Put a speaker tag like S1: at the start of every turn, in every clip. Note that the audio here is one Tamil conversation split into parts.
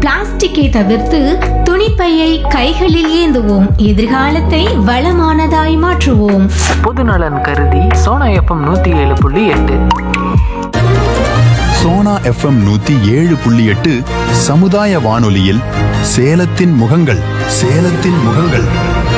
S1: பிளாஸ்டிக்கை தவிர்த்து துணிப்பையை கைகளில் ஏந்துவோம் எதிர்காலத்தை வளமானதாய் மாற்றுவோம்
S2: பொதுநலன் கருதி சோனா எஃப்எம் நூற்றி ஏழு புள்ளி எட்டு
S3: சோனா எஃப்எம் நூத்தி ஏழு புள்ளி எட்டு சமுதாய வானொலியில் சேலத்தின் முகங்கள் சேலத்தின் முகங்கள்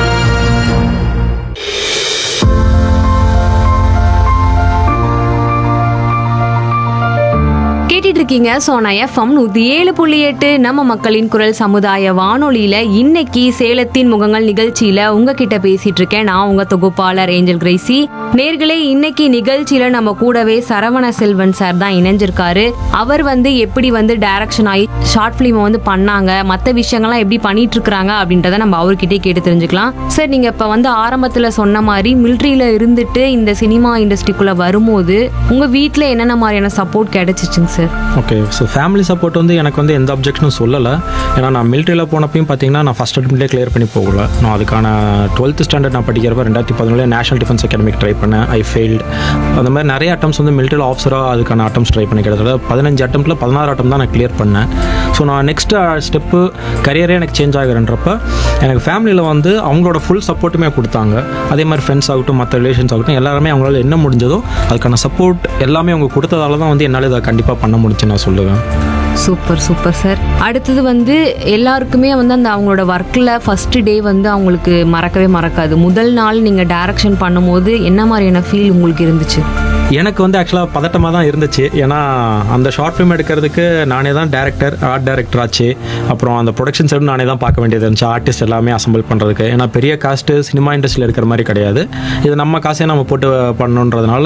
S4: கேட்டுட்டு இருக்கீங்க சோனா எஃப்எம் நூத்தி ஏழு புள்ளி எட்டு நம்ம மக்களின் குரல் சமுதாய வானொலியில இன்னைக்கு சேலத்தின் முகங்கள் நிகழ்ச்சியில உங்ககிட்ட பேசிட்டு இருக்கேன் நான் உங்க தொகுப்பாளர் ஏஞ்சல் கிரேசி நேர்களே இன்னைக்கு நிகழ்ச்சியில நம்ம கூடவே சரவண செல்வன் சார் தான் இணைஞ்சிருக்காரு அவர் வந்து எப்படி வந்து டைரக்ஷன் ஆகி ஷார்ட் பிலிம் வந்து பண்ணாங்க மற்ற விஷயங்கள்லாம் எப்படி பண்ணிட்டு இருக்காங்க அப்படின்றத நம்ம அவர்கிட்டயே கேட்டு தெரிஞ்சுக்கலாம் சார் நீங்க இப்ப வந்து ஆரம்பத்துல சொன்ன மாதிரி மிலிட்ரியில இருந்துட்டு இந்த சினிமா இண்டஸ்ட்ரிக்குள்ள வரும்போது உங்க வீட்ல என்னென்ன மாதிரியான சப்போர்ட் கிடைச்சிச்சுங்க sir
S5: okay so family support வந்து எனக்கு வந்து எந்த அப்ஜெக்ஷனும் சொல்லலை ஏன்னா நான் மிலிட்ரியில் போனப்பையும் பார்த்தீங்கன்னா நான் ஃபஸ்ட் அட்டம்ப்ட்லேயே கிளியர் பண்ணி போகல நான் அதுக்கான டுவெல்த் ஸ்டாண்டர்ட் நான் படிக்கிறப்ப ரெண்டாயிரத்தி பதினொன்று நேஷனல் டிஃபென்ஸ் அகாடமிக் ட்ரை பண்ணேன் ஐ ஃபெயில்டு அந்த மாதிரி நிறைய அட்டம்ஸ் வந்து மிலிட்ரியில் ஆஃபீஸராக அதுக்கான அட்டம்ஸ் ட்ரை பண்ணி கிட்டத்தட்ட பதினஞ்சு அட்டம்ப்ட்டில் பதினாறு அட்டம் தான் நான் கிளியர் பண்ணேன் ஸோ நான் நெக்ஸ்ட் ஸ்டெப்பு கரியரே எனக்கு சேஞ்ச் ஆகுறன்றப்ப எனக்கு ஃபேமிலியில் வந்து அவங்களோட ஃபுல் சப்போர்ட்டுமே கொடுத்தாங்க அதே மாதிரி ஃப்ரெண்ட்ஸ் ஆகட்டும் மற்ற ரிலேஷன்ஸ் ஆகட்டும் எல்லாருமே அவங்களால என்ன முடிஞ்சதோ அதுக்கான சப்போர்ட் எல்லாமே அவங்க கொடுத்ததால தான் வந்து என்னால் இதை கண்டிப்பாக பண்ண முடிச்சு நான் சொல்லுவேன்
S4: சூப்பர் சூப்பர் சார் அடுத்தது வந்து எல்லாருக்குமே வந்து அந்த அவங்களோட ஒர்க்கில் ஃபர்ஸ்ட் டே வந்து அவங்களுக்கு மறக்கவே மறக்காது முதல் நாள் நீங்கள் டைரக்ஷன் பண்ணும்போது என்ன மாதிரியான ஃபீல் உங்களுக்கு இருந்துச்சு
S5: எனக்கு வந்து ஆக்சுவலாக பதட்டமாக தான் இருந்துச்சு ஏன்னா அந்த ஷார்ட் ஃபிலிம் எடுக்கிறதுக்கு நானே தான் டேரக்டர் ஆர்ட் டைரக்டர் ஆச்சு அப்புறம் அந்த ப்ரொடக்ஷன் சைடும் நானே தான் பார்க்க வேண்டியது இருந்துச்சு ஆர்டிஸ்ட் எல்லாமே அசம்பிள் பண்ணுறதுக்கு ஏன்னா பெரிய காஸ்ட்டு சினிமா இண்டஸ்ட்ரியில் இருக்கிற மாதிரி கிடையாது இது நம்ம காசே நம்ம போட்டு பண்ணணுன்றதுனால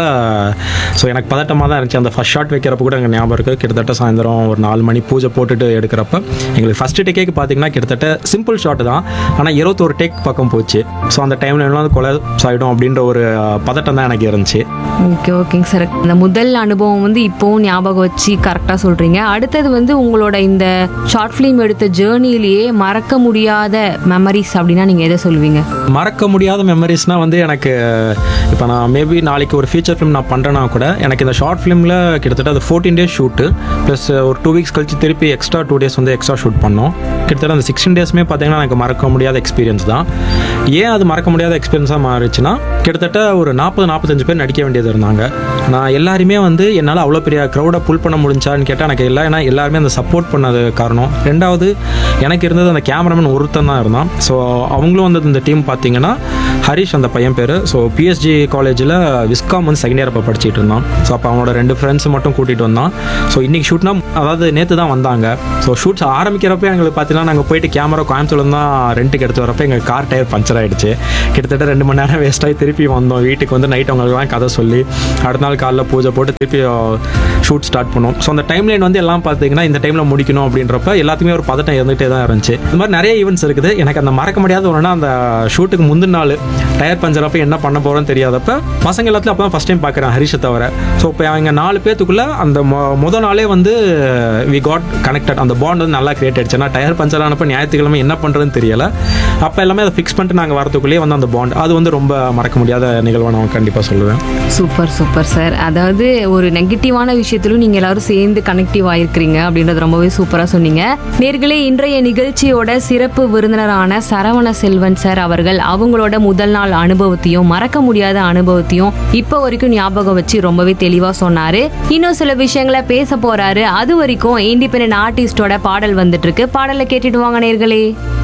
S5: ஸோ எனக்கு பதட்டமாக தான் இருந்துச்சு அந்த ஃபஸ்ட் ஷாட் வைக்கிறப்ப கூட எனக்கு ஞாபகம் இருக்குது கிட்டத்தட்ட சாயந்தரம் ஒரு நாலு மணி பூஜை போட்டுட்டு எடுக்கிறப்ப எங்களுக்கு ஃபஸ்ட்டு டேக்கேக்கு பார்த்தீங்கன்னா கிட்டத்தட்ட சிம்பிள் ஷாட் தான் ஆனால் இருபத்தோரு டேக் பக்கம் போச்சு ஸோ அந்த டைமில் எல்லாம் கொலை ஆகிடும் அப்படின்ற ஒரு பதட்டம் தான் எனக்கு இருந்துச்சு
S4: ஓகே ஓகேங்க சார் இந்த முதல் அனுபவம் வந்து இப்போவும் ஞாபகம் வச்சு கரெக்டாக சொல்கிறீங்க அடுத்தது வந்து உங்களோட இந்த ஷார்ட் ஃபிலிம் எடுத்த ஜேர்னிலேயே மறக்க முடியாத மெமரிஸ் அப்படின்னா நீங்கள் எதை சொல்லுவீங்க
S5: மறக்க முடியாத மெமரிஸ்னால் வந்து எனக்கு இப்போ நான் மேபி நாளைக்கு ஒரு ஃபீச்சர் ஃபிலிம் நான் பண்ணுறேன்னா கூட எனக்கு இந்த ஷார்ட் ஃபிலிமில் கிட்டத்தட்ட அது ஃபோர்டீன் டேஸ் ஷூட்டு ப்ளஸ் ஒரு டூ வீக்ஸ் கழிச்சு திருப்பி எக்ஸ்ட்ரா டூ டேஸ் வந்து எக்ஸ்ட்ரா ஷூட் பண்ணோம் கிட்டத்தட்ட அந்த சிக்ஸ்டீன் டேஸுமே பார்த்தீங்கன்னா எனக்கு மறக்க முடியாத எக்ஸ்பீரியன்ஸ் தான் ஏன் அது மறக்க முடியாத எக்ஸ்பீரியன்ஸாக மாறிச்சுன்னா கிட்டத்தட்ட ஒரு நாற்பது நாற்பத்தஞ்சு பேர் நடிக்க வேண்டியது இருந்தாங்க நான் எல்லாருமே வந்து என்னால் அவ்வளோ பெரிய க்ரௌடை புல் பண்ண முடிஞ்சான்னு கேட்டால் எனக்கு இல்லை ஏன்னா எல்லாருமே அந்த சப்போர்ட் பண்ணது காரணம் ரெண்டாவது எனக்கு இருந்தது அந்த கேமராமேன் ஒருத்தன் தான் இருந்தான் ஸோ அவங்களும் வந்து இந்த டீம் பார்த்தீங்கன்னா ஹரிஷ் அந்த பையன் பேர் ஸோ பிஎஸ்ஜி காலேஜில் விஸ்காம் வந்து செகண்ட் இயர் அப்போ படிச்சிட்டு இருந்தான் ஸோ அப்போ அவனோட ரெண்டு ஃப்ரெண்ட்ஸ் மட்டும் கூட்டிகிட்டு வந்தான் ஸோ இன்றைக்கி ஷூட்னா அதாவது நேற்று தான் வந்தாங்க ஸோ ஷூட்ஸ் ஆரம்பிக்கிறப்ப எங்களுக்கு பார்த்தீங்கன்னா நாங்கள் போயிட்டு கேமரா கோயம்புத்தூர்ல தான் ரெண்ட்டுக்கு எடுத்து வரப்போ எங்கள் கார் டயர் பஞ்சர் ஆயிடுச்சு கிட்டத்தட்ட ரெண்டு மணி நேரம் வேஸ்ட் ஆகி திருப்பி வந்தோம் வீட்டுக்கு வந்து நைட் அவங்களுக்குலாம் கதை சொல்லி அடுத்த நாள் காலைல பூஜை போட்டு திருப்பி ஷூட் ஸ்டார்ட் பண்ணோம் ஸோ அந்த டைம் லைன் வந்து எல்லாம் பார்த்தீங்கன்னா இந்த டைமில் முடிக்கணும் அப்படின்றப்ப எல்லாத்துக்குமே ஒரு பதட்டம் இருந்துகிட்டே தான் இருந்துச்சு இந்த மாதிரி நிறைய ஈவெண்ட்ஸ் இருக்குது எனக்கு அந்த மறக்க முடியாத ஒன்றுனா அந்த ஷூட்டுக்கு முந்தின நாள் டயர் பஞ்சர் அப்போ என்ன பண்ண போகிறோன்னு தெரியாதப்ப பசங்க எல்லாத்துலையும் அப்போ தான் ஃபஸ்ட் டைம் பார்க்குறேன் ஹரிஷை தவிர ஸோ இப்போ அவங்க நாலு பேத்துக்குள்ள அந்த மொ- முத நாளே வந்து வி காட் கனெக்டட் அந்த பாண்ட் வந்து நல்லா கிரியேட் ஆயிடுச்சு ஏன்னா டயர் பஞ்சர் ஆனப்போ ஞாயிற்றுக்கிழமை என்ன பண்ணுறதுன்னு தெரியல அப்போ எல்லாமே அதை ஃபிக்ஸ் பண்ணிட்டு நாங்கள் வரதுக்குள்ளேயே வந்து அந்த பாண்ட் அது வந்து ரொம்ப மறக்க முடியாத நிகழ்வை நான் கண்டிப்பாக சொல்லுவேன்
S4: சூப்பர் சூப்பர் சார் அதாவது ஒரு நெகட்டிவான விஷயத்திலும் நீங்கள் எல்லாரும் சேர்ந்து கனெக்டிவ் ஆயிருக்கிறீங்க அப்படின்றது ரொம்பவே சூப்பராக சொன்னீங்க நேர்களே இன்றைய நிகழ்ச்சியோட சிறப்பு விருந்தினரான சரவண செல்வன் சார் அவர்கள் அவங்களோட முதல் நாள் அனுபவத்தையும் மறக்க முடியாத அனுபவத்தையும் இப்போ வரைக்கும் ஞாபகம் வச்சு ரொம்பவே தெளிவாக சொன்னாரு இன்னும் சில விஷயங்களை பேச போறாரு அது வரைக்கும் இண்டிபெண்ட் ஆர்டிஸ்டோட பாடல் வந்துட்டு இருக்கு பாடலை கேட்டுட்டு வாங்க நேர்களே